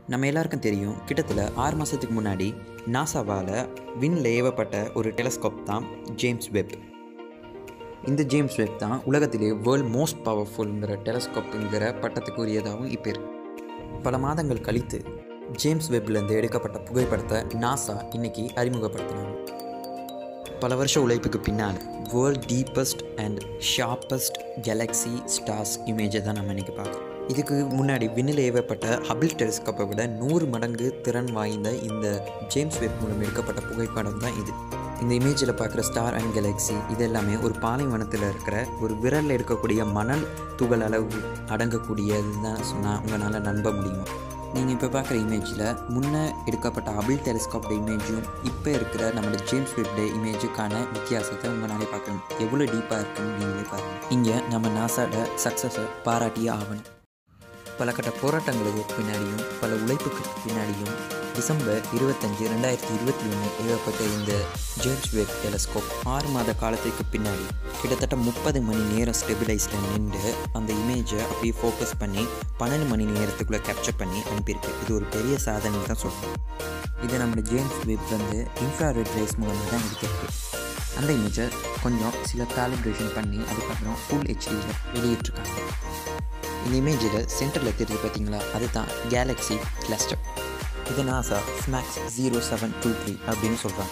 நம்ம எல்லாருக்கும் தெரியும் கிட்டத்தட்ட ஆறு மாதத்துக்கு முன்னாடி நாசாவால் விண்ணில் ஏவப்பட்ட ஒரு டெலஸ்கோப் தான் ஜேம்ஸ் வெப் இந்த ஜேம்ஸ் வெப் தான் உலகத்திலே வேர்ல்ட் மோஸ்ட் பவர்ஃபுல்ங்கிற டெலஸ்கோப்புங்கிற பட்டத்துக்குரியதாகவும் இப்போ இருக்கு பல மாதங்கள் கழித்து ஜேம்ஸ் வெப்லேருந்து எடுக்கப்பட்ட புகைப்படத்தை நாசா இன்னைக்கு அறிமுகப்படுத்தினாங்க பல வருஷ உழைப்புக்கு பின்னால் world deepest and sharpest galaxy stars இமேஜை தான் நம்ம இன்றைக்கி பார்க்குறோம் இதுக்கு முன்னாடி விண்ணில் ஏவப்பட்ட ஹபிள் டெலிஸ்கோப்பை விட நூறு மடங்கு திறன் வாய்ந்த இந்த ஜேம்ஸ் வெப் மூலம் எடுக்கப்பட்ட புகைப்படம் தான் இது இந்த இமேஜில் பார்க்குற ஸ்டார் அண்ட் கேலக்ஸி இது எல்லாமே ஒரு பாலைவனத்தில் இருக்கிற ஒரு விரலில் இருக்கக்கூடிய மணல் துகள் அளவு அடங்கக்கூடியதுன்னு தான் சொன்னால் உங்களால் நம்ப முடியும் நீங்கள் இப்போ பார்க்குற இமேஜில் முன்னே எடுக்கப்பட்ட ஹபிள் டெலிஸ்கோப்போட இமேஜும் இப்போ இருக்கிற நம்மளோட ஜேம்ஸ் வெப்ட இமேஜுக்கான வித்தியாசத்தை உங்களாலே பார்க்கணும் எவ்வளோ டீப்பாக இருக்குன்னு நீங்களே பாருங்கள் இங்கே நம்ம நாசாவோட சக்ஸஸை பாராட்டியே ஆகணும் பல கட்ட போராட்டங்களுக்கு பின்னாடியும் பல உழைப்புக்கு பின்னாடியும் டிசம்பர் இருபத்தஞ்சு ரெண்டாயிரத்தி இருபத்தி ஒன்று ஏவப்பட்ட இந்த ஜேம்ஸ் வெப் டெலஸ்கோப் ஆறு மாத காலத்துக்கு பின்னாடி கிட்டத்தட்ட முப்பது மணி நேரம் ஸ்டெபிலைஸில் நின்று அந்த இமேஜை அப்படியே ஃபோக்கஸ் பண்ணி பன்னெண்டு மணி நேரத்துக்குள்ளே கேப்சர் பண்ணி அனுப்பியிருக்கு இது ஒரு பெரிய சாதனை தான் சொல்லணும் இதை நம்ம ஜேம்ஸ் வெப் வந்து இன்ஃப்ராரெட் ரேஸ் மூலமாக தான் எடுத்திருக்கு அந்த இமேஜை கொஞ்சம் சில காலிப்ரேஷன் பண்ணி அதுக்கப்புறம் ஃபுல் ஹெச்டியில் வெளியிட்டிருக்காங்க இந்த இமேஜில் சென்டரில் தெரியுது பார்த்தீங்களா அதுதான் கேலக்ஸி கிளஸ்டர் இது NASA SMACS zero seven two three அப்படின்னு சொல்கிறாங்க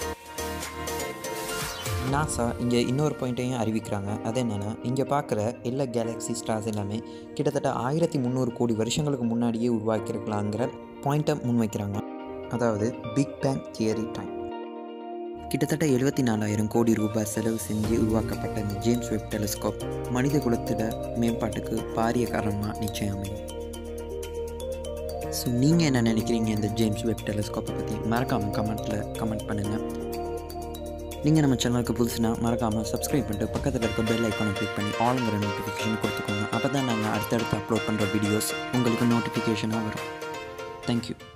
நாசா இங்கே இன்னொரு பாயிண்ட்டையும் அறிவிக்கிறாங்க அது என்னென்னா இங்கே பார்க்குற எல்லா கேலக்ஸி ஸ்டார்ஸ் எல்லாமே கிட்டத்தட்ட ஆயிரத்தி முந்நூறு கோடி வருஷங்களுக்கு முன்னாடியே உருவாக்கியிருக்கலாங்கிற பாயிண்ட்டை முன்வைக்கிறாங்க அதாவது பிக் பேங் தியரி டைம் கிட்டத்தட்ட எழுபத்தி நாலாயிரம் கோடி ரூபாய் செலவு செஞ்சு உருவாக்கப்பட்ட இந்த ஜேம்ஸ் வெப் டெலிஸ்கோப் மனித குலத்தோட மேம்பாட்டுக்கு பாரிய காரணமாக நிச்சயம் அமையும் ஸோ நீங்கள் என்ன நினைக்கிறீங்க இந்த ஜேம்ஸ் வெப் டெலிஸ்கோப்பை பற்றி மறக்காமல் கமெண்ட்டில் கமெண்ட் பண்ணுங்கள் நீங்கள் நம்ம சேனலுக்கு புதுசுனா மறக்காமல் சப்ஸ்கிரைப் பண்ணிட்டு பக்கத்தில் இருக்க பெல் ஐக்கானை கிளிக் பண்ணி ஆளுங்கிற நோட்டிஃபிகேஷன் கொடுத்துக்கோங்க அப்போ தான் நாங்கள் அடுத்தடுத்து அப்லோட் பண்ணுற வீடியோஸ் உங்களுக்கு நோட்டிஃபிகேஷனாக வரும் தேங்க்யூ